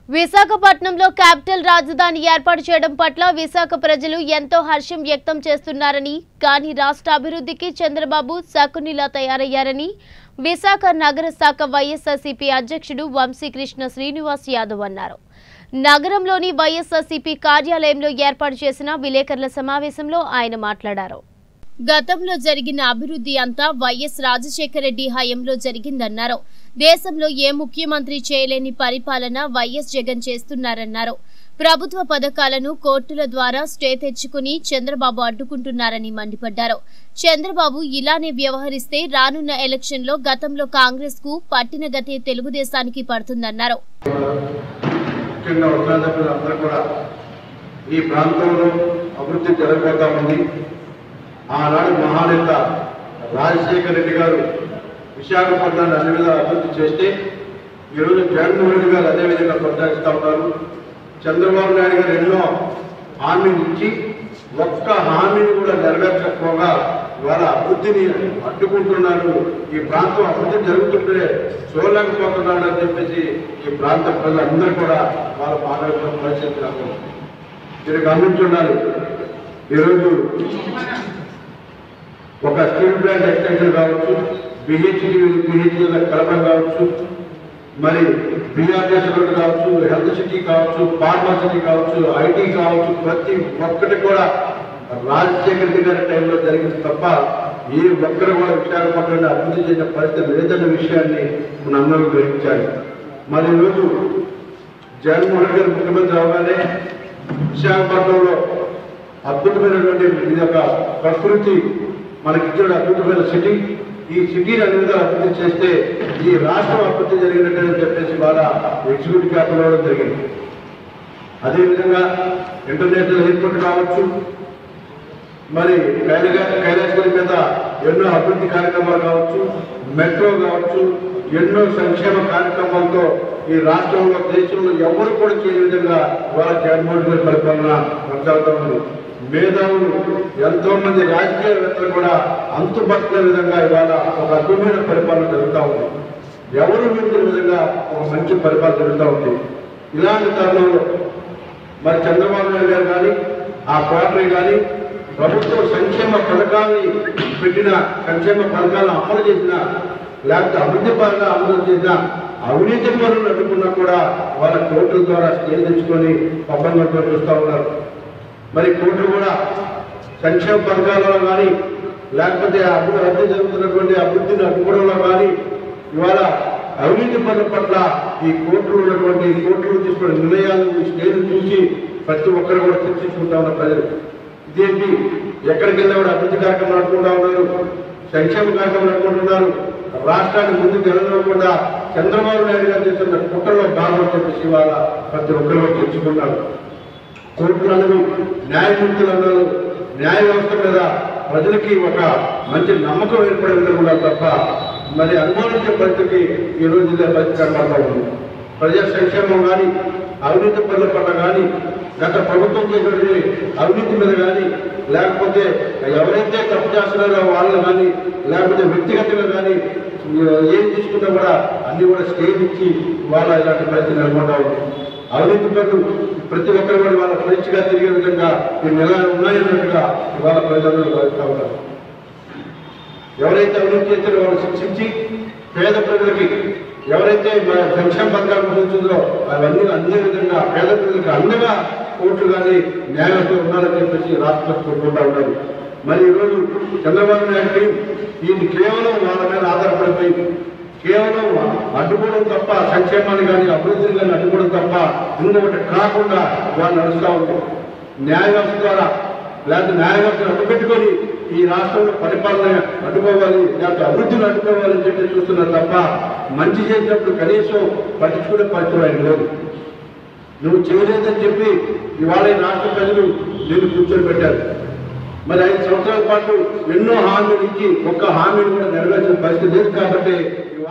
విశాఖపట్నంలో క్యాపిటల్ రాజధాని ఏర్పాటు చేయడం పట్ల విశాఖ ప్రజలు ఎంతో హర్షం వ్యక్తం చేస్తున్నారని కానీ రాష్ట్ర అభివృద్ధికి చంద్రబాబు శకునిలా తయారయ్యారని విశాఖ నగర శాఖ వైఎస్ఆర్సీపీ అధ్యక్షుడు వంశీకృష్ణ శ్రీనివాస్ యాదవ్ అన్నారు నగరంలోని వైఎస్ఆర్సీపీ కార్యాలయంలో ఏర్పాటు చేసిన విలేకరుల సమావేశంలో ఆయన మాట్లాడారు గతంలో జరిగిన అభివృద్ధి అంతా వైఎస్ రాజశేఖర రెడ్డి హయాంలో జరిగిందన్నారు దేశంలో ఏ ముఖ్యమంత్రి చేయలేని పరిపాలన వైఎస్ జగన్ చేస్తున్నారన్నారు ప్రభుత్వ పథకాలను కోర్టుల ద్వారా స్టే తెచ్చుకుని చంద్రబాబు అడ్డుకుంటున్నారని మండిపడ్డారు చంద్రబాబు ఇలానే వ్యవహరిస్తే రానున్న ఎలక్షన్లో గతంలో కాంగ్రెస్ కు పట్టిన గతే తెలుగుదేశానికి పడుతుందన్నారు ముఖ్యంగా ఉన్నతలు అందరూ కూడా ఈ ప్రాంతంలో అభివృద్ధి జరగబోతా ఉంది ఆనాడు మహానేత రాజశేఖర రెడ్డి గారు విశాఖపట్నాన్ని అన్ని విధాలు అభివృద్ధి చేస్తే ఈరోజు జగన్మోహన్ రెడ్డి గారు అదే విధంగా కొనసాగిస్తూ ఉన్నారు చంద్రబాబు నాయుడు గారు ఎన్నో హామీలు ఇచ్చి ఒక్క హామీని కూడా నెరవేర్చకపోగా ఇవాళ అభివృద్ధిని అడ్డుకుంటున్నారు ఈ ప్రాంతం అభివృద్ధి జరుగుతుంటే చూడలేకపోతున్నాడు అని చెప్పేసి ఈ ప్రాంత ప్రజలందరూ కూడా వాళ్ళ బాధపడిన పరిస్థితి నాకు మీరు గమనించుండాలి ఈరోజు ఒక స్టీల్ ప్లాంట్ ఎక్స్టెన్షన్ కావచ్చు బిహెచ్డి బిహెచ్డి కలపడం కావచ్చు మరి బీఆర్ఎస్ రోడ్ కావచ్చు హెల్త్ సిటీ కావచ్చు ఫార్మా సిటీ కావచ్చు ఐటీ కావచ్చు ప్రతి ఒక్కటి కూడా రాజశేఖర రెడ్డి గారి టైంలో జరిగింది తప్ప ఏ ఒక్కరు కూడా విశాఖపట్నంలో అభివృద్ధి చేసిన పరిస్థితి లేదన్న విషయాన్ని మన అందరూ గ్రహించాలి మరి ఈరోజు జగన్మోహన్ రెడ్డి గారు ముఖ్యమంత్రి అవగానే విశాఖపట్నంలో అద్భుతమైనటువంటి ఇది ఒక ప్రకృతి మనకి ఇచ్చిన అద్భుతమైన సిటీ ఈ సిటీని అన్ని విధాలు అభివృద్ధి చేస్తే ఈ రాష్ట్రం అభివృద్ధి జరిగినట్టు చెప్పేసి వాళ్ళ ఎగ్జిక్యూటివ్ క్యాపిటల్ అవ్వడం జరిగింది అదేవిధంగా ఇంటర్నేషనల్ ఎయిర్పోర్ట్ కావచ్చు మరి కైలాస కైలాసగిరి మీద ఎన్నో అభివృద్ధి కార్యక్రమాలు కావచ్చు మెట్రో కావచ్చు ఎన్నో సంక్షేమ కార్యక్రమాలతో ఈ రాష్ట్రంలో దేశంలో ఎవరు కూడా చేయని విధంగా ఇవాళ జగన్మోహన్ రెడ్డి పరిపాలన కొనసాగుతూ ఉంది మేధావులు ఎంతో మంది రాజకీయవేత్తలు కూడా అంతుపట్టిన విధంగా ఇవాళ ఒక అద్భుతమైన పరిపాలన జరుగుతూ ఉంది ఎవరు మించిన విధంగా ఒక మంచి పరిపాలన జరుగుతూ ఉంది ఇలాంటి తరుణంలో మరి చంద్రబాబు నాయుడు గారు కానీ ఆ క్వార్టరీ కానీ ప్రభుత్వ సంక్షేమ పథకాన్ని పెట్టిన సంక్షేమ పథకాలను అమలు చేసిన లేకపోతే అభివృద్ధి పరంగా అమలు చేసిన అవినీతి పనులు అడ్డుకున్నా కూడా వాళ్ళ కోర్టుల ద్వారా స్టే తెచ్చుకొని ఒప్పందంతో చూస్తూ ఉన్నారు మరి కోర్టు కూడా సంక్షేమ పథకాలలో కానీ లేకపోతే అభివృద్ధి అభివృద్ధి జరుగుతున్నటువంటి అభివృద్ధిని అడ్డుకోవడంలో కానీ ఇవాళ అవినీతి పనుల పట్ల ఈ కోర్టులు ఉన్నటువంటి ఈ కోర్టులు తీసుకున్న నిర్ణయాలు ఈ స్టేజ్ చూసి ప్రతి ఒక్కరు కూడా చర్చించుకుంటా ఉన్న ప్రజలు ఇదేంటి ఎక్కడికి వెళ్ళినా కూడా అభివృద్ధి కార్యక్రమాలు అనుకుంటా ఉన్నారు సంక్షేమ కార్యక్రమాలు అనుకుంటున్నారు రాష్ట్రాన్ని ముందుకు వెళ్ళకుండా చంద్రబాబు నాయుడు గారు చేస్తున్న కుట్రలో భాగం చెప్పేసి ఇవాళ ప్రతి ఒక్కరు కూడా చర్చించుకుంటారు కోర్టులు అన్నది న్యాయమూర్తులు అన్నారు న్యాయ వ్యవస్థ మీద ప్రజలకి ఒక మంచి నమ్మకం ఏర్పడే విధంగా ఉండాలి తప్ప మరి అనుమానించే పరిస్థితికి ఈ రోజు ఇదే పరిస్థితి కనబడతా ఉంది ప్రజా సంక్షేమం కానీ అవినీతి పనుల పట్ల కానీ గత ప్రభుత్వం చేసినటువంటి అవినీతి మీద కానీ లేకపోతే ఎవరైతే తప్పు చేస్తున్నారో వాళ్ళు కానీ లేకపోతే వ్యక్తిగతంగా కానీ ఏం తీసుకున్నా కూడా అన్ని కూడా స్టేజ్ ఇచ్చి వాళ్ళ ఇలాంటి పరిస్థితి నెలకొంటా ఉంది అవినీతి పనులు ప్రతి ఒక్కరు కూడా వాళ్ళ ఫ్రెండ్స్గా తిరిగే విధంగా ఈ నెల ఉన్నాయన్నట్టుగా ఇవాళ ప్రజలందరూ భావిస్తూ ఉన్నారు ఎవరైతే అవినీతి చేస్తారో వాళ్ళు శిక్షించి పేద ప్రజలకి ఎవరైతే మన సంక్షేమ పథకాలు పొందుతుందో అవన్నీ అన్ని విధంగా పేద ప్రజలకు అండగా కోర్టు కానీ న్యాయవంతులు ఉండాలని చెప్పేసి రాష్ట్ర కోరుకుంటా ఉన్నారు మరి ఈరోజు చంద్రబాబు నాయుడు టీం ఇది కేవలం వాళ్ళ మీద ఆధారపడిపోయి కేవలం అడ్డుకోవడం తప్ప సంక్షేమాన్ని కానీ అభివృద్ధిని కానీ అడ్డుకోవడం తప్ప ఇంకొకటి కాకుండా వాళ్ళు నడుస్తూ ఉంటారు న్యాయ వ్యవస్థ ద్వారా లేకపోతే న్యాయ వ్యవస్థను అడ్డుపెట్టుకొని ఈ రాష్ట్రంలో పరిపాలన అడ్డుకోవాలి లేకపోతే అభివృద్ధిని అడ్డుకోవాలని చెప్పి చూస్తున్నారు తప్ప మంచి చేసినప్పుడు కనీసం పట్టించుకునే పరిస్థితులు ఆయన లేదు నువ్వు చేయలేదని చెప్పి ఇవాళ ఈ రాష్ట్ర ప్రజలు నేను కూర్చొని పెట్టారు మరి ఐదు సంవత్సరాల పాటు ఎన్నో హామీలు ఇచ్చి ఒక్క హామీని కూడా నెరవేర్చిన పరిస్థితి లేదు కాబట్టి